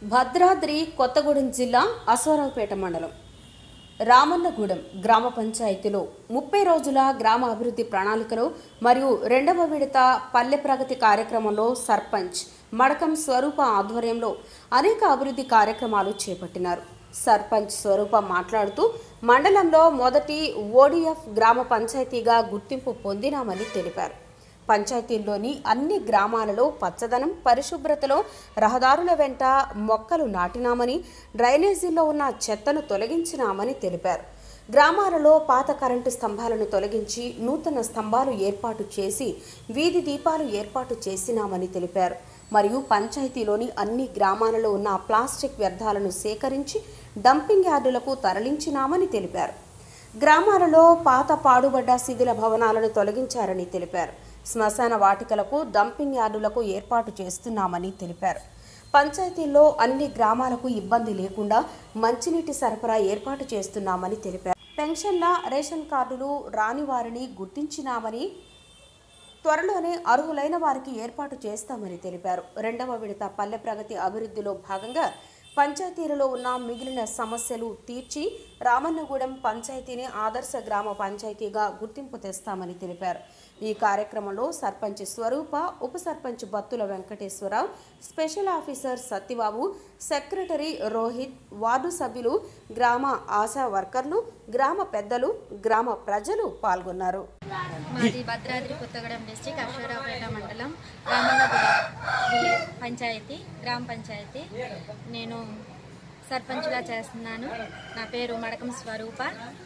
భద్రాద్రి కొత్తగూడెం జిల్లా అశ్వారావుపేట మండలం రామన్నగూడెం గ్రామ పంచాయతీలో ముప్పై రోజుల గ్రామ అభివృద్ధి ప్రణాళికలు మరియు రెండవ విడత పల్లె ప్రగతి కార్యక్రమంలో సర్పంచ్ మడకం స్వరూప ఆధ్వర్యంలో అనేక అభివృద్ధి కార్యక్రమాలు చేపట్టినారు సర్పంచ్ స్వరూప మాట్లాడుతూ మండలంలో మొదటి ఓడిఎఫ్ గ్రామ పంచాయతీగా గుర్తింపు పొందినామని తెలిపారు పంచాయతీల్లోని అన్ని గ్రామాలలో పచ్చదనం పరిశుభ్రతలో రహదారుల వెంట మొక్కలు నాటినామని డ్రైనేజీల్లో ఉన్న చెత్తను తొలగించినామని తెలిపారు గ్రామాలలో పాత కరెంటు స్తంభాలను తొలగించి నూతన స్తంభాలు ఏర్పాటు చేసి వీధి దీపాలు ఏర్పాటు చేసినామని తెలిపారు మరియు పంచాయతీలోని అన్ని గ్రామాలలో ఉన్న ప్లాస్టిక్ వ్యర్థాలను సేకరించి డంపింగ్ యార్డులకు తరలించినామని తెలిపారు గ్రామాలలో పాత పాడుబడ్డ శిథిల భవనాలను తొలగించారని తెలిపారు శ్మశాన వాటికలకు డంపింగ్ యార్డులకు ఏర్పాటు చేస్తున్నామని తెలిపారు పంచాయతీల్లో అన్ని గ్రామాలకు ఇబ్బంది లేకుండా మంచినీటి సరఫరా ఏర్పాటు చేస్తున్నామని తెలిపారు పెన్షన్ల రేషన్ కార్డులు రాని వారిని గుర్తించినామని త్వరలోనే అర్హులైన వారికి ఏర్పాటు చేస్తామని తెలిపారు రెండవ విడత పల్లె ప్రగతి అభివృద్ధిలో భాగంగా పంచాయతీలలో ఉన్న మిగిలిన సమస్యలు తీర్చి రామన్నగూడెం పంచాయతీని ఆదర్శ గ్రామ పంచాయతీగా గుర్తింపు తెస్తామని తెలిపారు ఈ కార్యక్రమంలో సర్పంచ్ స్వరూప ఉప sarpanch Battula Venkateswararao special officer Satyababu secretary Rohit ward సభ్యులు గ్రామ ఆశా వర్కర్లు గ్రామ పెద్దలు గ్రామ ప్రజలు పాల్గొన్నారు మాది భద్రాద్రి కొత్తగూడెం డిస్టిక్ అశ్వరావుపేట మండలం రామన్నగూడ విలే- పంచాయతీ గ్రామ పంచాయతీ నేను సర్పంచ్గా చేస్తున్నాను నా పేరు మడకం స్వరూప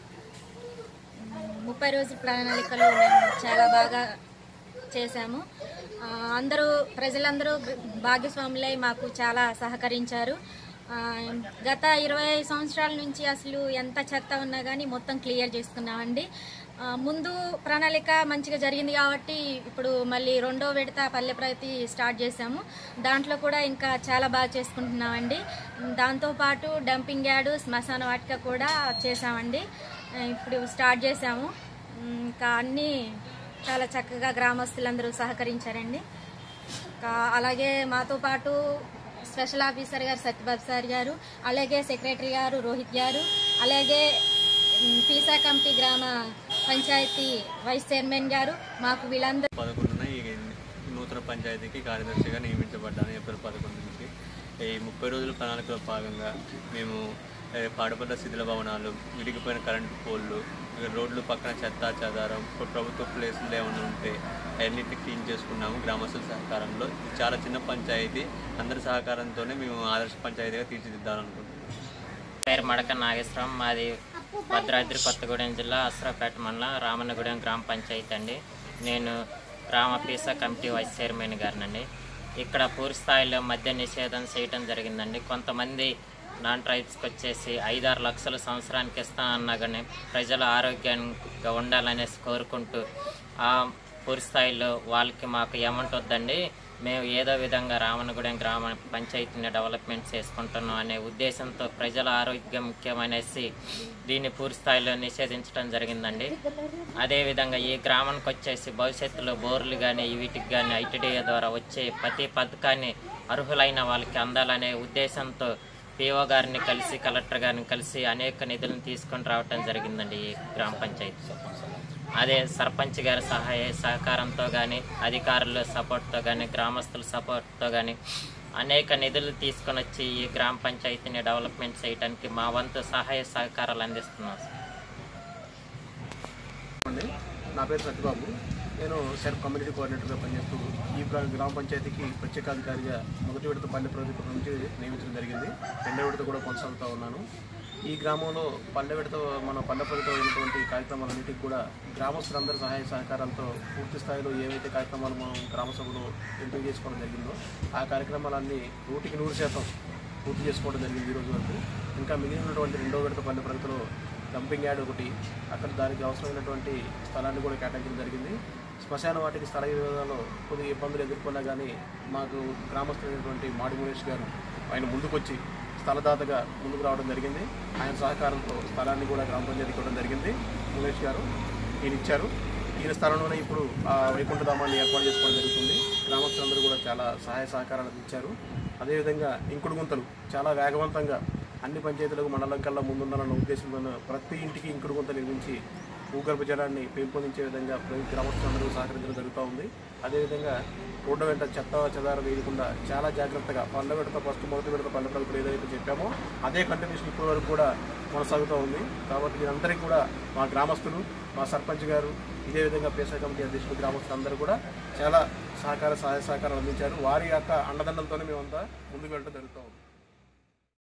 మ్, ముప్పై రోజుల ప్రణాళికలు మేము చాలా బాగా చేశాము ఆ, అందరూ ప్రజలందరూ భాగస్వాములై మాకు చాలా సహకరించారు ఆ, గత ఇరవై సంవత్సరాల నుంచి అసలు ఎంత చెత్త ఉన్నా కానీ మొత్తం క్లియర్ చేసుకున్నామండి ఆ, ముందు ప్రణాళిక మంచిగా జరిగింది కాబట్టి ఇప్పుడు మళ్ళీ రెండో విడత పల్లె ప్రగతి స్టార్ట్ చేశాము దాంట్లో కూడా ఇంకా చాలా బాగా చేసుకుంటున్నామండి దాంతోపాటు డంపింగ్ యార్డు శ్మశాన వాటిక కూడా చేసామండి ఆ, ఇప్పుడు స్టార్ట్ చేశాము ఉమ్, ఇంకా అన్నీ చాలా చక్కగా గ్రామస్తులందరూ సహకరించారండి ఇంకా అలాగే మాతో పాటు స్పెషల్ ఆఫీసర్ గారు సత్యబాబు సార్ గారు అలాగే సెక్రటరీ గారు రోహిత్ గారు అలాగే ఉమ్, పీసా కమిటీ గ్రామ పంచాయతీ వైస్ చైర్మన్ గారు మాకు వీళ్ళందరూ పదకొండున ఈ నూతన పంచాయతీకి కార్యదర్శిగా నియమించబడ్డాను ఏప్రిల్ పదకొండు నుంచి ఈ ముప్పై రోజుల ప్రణాళికలో భాగంగా మేము ఏ, పాడుపడ్డ శిథిల భవనాలు విరిగిపోయిన కరెంటు పోల్లు ఇక రోడ్లు పక్కన చెత్త చెదారం ప్ర- ప్రభుత్వ ప్లేసులు ఏమైనా ఉంటే అవన్నిటిని క్లీన్ చేసుకున్నాము గ్రామస్తుల సహకారంలో ఇది చాలా చిన్న పంచాయతీ అందరి సహకారంతోనే మేము ఆదర్శ పంచాయతీగా తీర్చిదిద్దాలనుకుంటున్నాం పేరు మడక నాగేశ్వరం మాది భద్రాద్రి కొత్తగూడెం జిల్లా అస్రాపేట మండలం రామన్నగూడెం గ్రామ పంచాయతీ అండి నేను గ్రామ పీసా కమిటీ వైస్ చైర్మన్ గారినండి ఇక్కడ పూర్తి స్థాయిలో మద్య నిషేధం చేయటం జరిగిందండి కొంతమంది నాన్ ట్రైబ్స్కి వచ్చేసి ఐదారు లక్షలు సంవత్సరానికి ఇస్తాం అన్నా కానీ ప్రజలు ఆరోగ్యంగా ఉండాలనేసి కోరుకుంటూ ఆ పూర్తి స్థాయిలో వాళ్ళకి మాకు ఏమంటుందండి మేము ఏదో విధంగా రామనగూడెం గ్రామ పంచాయతీని డెవలప్మెంట్ చేసుకుంటున్నాం అనే ఉద్దేశంతో ప్రజల ఆరోగ్యం ముఖ్యమనేసి దీన్ని పూర్తి స్థాయిలో నిషేధించడం జరిగిందండి అదేవిధంగా ఈ గ్రామానికి వచ్చేసి భవిష్యత్తులో బోర్లు కానీ వీటికి కానీ ఐటీడీఏ ద్వారా వచ్చే ప్రతి పథకాన్ని అర్హులైన వాళ్ళకి అందాలనే ఉద్దేశంతో పిఓ గారిని కలిసి కలెక్టర్ గారిని కలిసి అనేక నిధులను తీసుకొని రావటం జరిగిందండి ఈ గ్రామ పంచాయతీ అదే సర్పంచ్ గారి సహాయ సహకారంతో కానీ అధికారుల సపోర్ట్తో కానీ గ్రామస్తుల సపోర్ట్తో కానీ అనేక నిధులు తీసుకొని వచ్చి ఈ గ్రామ పంచాయతీని డెవలప్మెంట్ చేయడానికి మా వంతు సహాయ సహకారాలు అందిస్తున్నాం సార్. అండి నా పేరు సత్యబాబు నేను సెల్ఫ్ కమ్యూనిటీ కోఆర్డినేటర్గా పనిచేస్తూ ఈ ప్ర- గ్రామ పంచాయతీకి ప్రత్యేకాధికారిగా మొదటి విడత పల్లె ప్రగతి నుంచి నియమించడం జరిగింది రెండో విడత కూడా కొనసాగుతూ ఉన్నాను ఈ గ్రామంలో పల్లె విడత మన పల్లె ప్రగతిలో ఉన్నటువంటి కార్యక్రమాలన్నింటికి కూడా గ్రామస్తులందరి సహాయ సహకారాలతో పూర్తి స్థాయిలో ఏవైతే కార్యక్రమాలు మనం గ్రామ సభలో ఎంపిక చేసుకోవడం జరిగిందో ఆ కార్యక్రమాలన్నీ నూటికి నూరు శాతం పూర్తి చేసుకోవడం జరిగింది ఈ రోజు వరకు ఇంకా మిగిలినటువంటి రెండో విడత పల్లె ప్రగతిలో డంపింగ్ యార్డ్ ఒకటి అక్కడ దానికి అవసరమైనటువంటి స్థలాన్ని కూడా కేటాయించడం జరిగింది శ్మశాన వాటికి స్థల వివాదాల్లో కొద్దిగా ఇబ్బందులు ఎదుర్కొన్నా కానీ మాకు గ్రామస్తులైనటువంటి మాడి మురేష్ గారు ఆయన ముందుకొచ్చి స్థలదాతగా ముందుకు రావడం జరిగింది ఆయన సహకారంతో స్థలాన్ని కూడా గ్రామ పంచాయతీకి ఇవ్వడం జరిగింది మురేష్ గారు ఈయన ఇచ్చారు ఈయన స్థలంలోనే ఇప్పుడు ఆ వైకుంఠధామాన్ని ఏర్పాటు చేసుకోవడం జరుగుతుంది గ్రామస్తులందరూ కూడా చాలా సహాయ సహకారాలు ఇచ్చారు అదేవిధంగా ఇంకుడు గుంతలు చాలా వేగవంతంగా అన్ని పంచాయతీలకు మండలం కల్లా ముందుండాలన్న ఉద్దేశంతో ప్రతి ఇంటికి ఇంకుడు గుంత నిర్మించి భూగర్భ జలాన్ని పెంపొందించే విధంగా ప్రతి గ్రామస్తులందరూ సహకరించడం జరుగుతూ ఉంది అదేవిధంగా రోడ్డు వెంట చెత్త చెదారం వేయకుండా చాలా జాగ్రత్తగా పండ్ల విడత ఫస్ట్ మొదటి విడత పండ్ల ప్రభుత్వం ఏదైతే చెప్పామో అదే కంటిన్యూషన్ ఇప్పటి వరకు కూడా కొనసాగుతూ ఉంది కాబట్టి దీనందరికీ కూడా మా గ్రామస్తులు మా సర్పంచ్ గారు ఇదే విధంగా పేసా కమిటీ అధ్యక్షులు గ్రామస్తులు అందరూ కూడా చాలా సహకార సహాయ సహకారాలు అందించారు వారి యొక్క అండదండలతోనే మేమంతా ముందుకు వెళ్ళడం జరుగుతూ ఉంది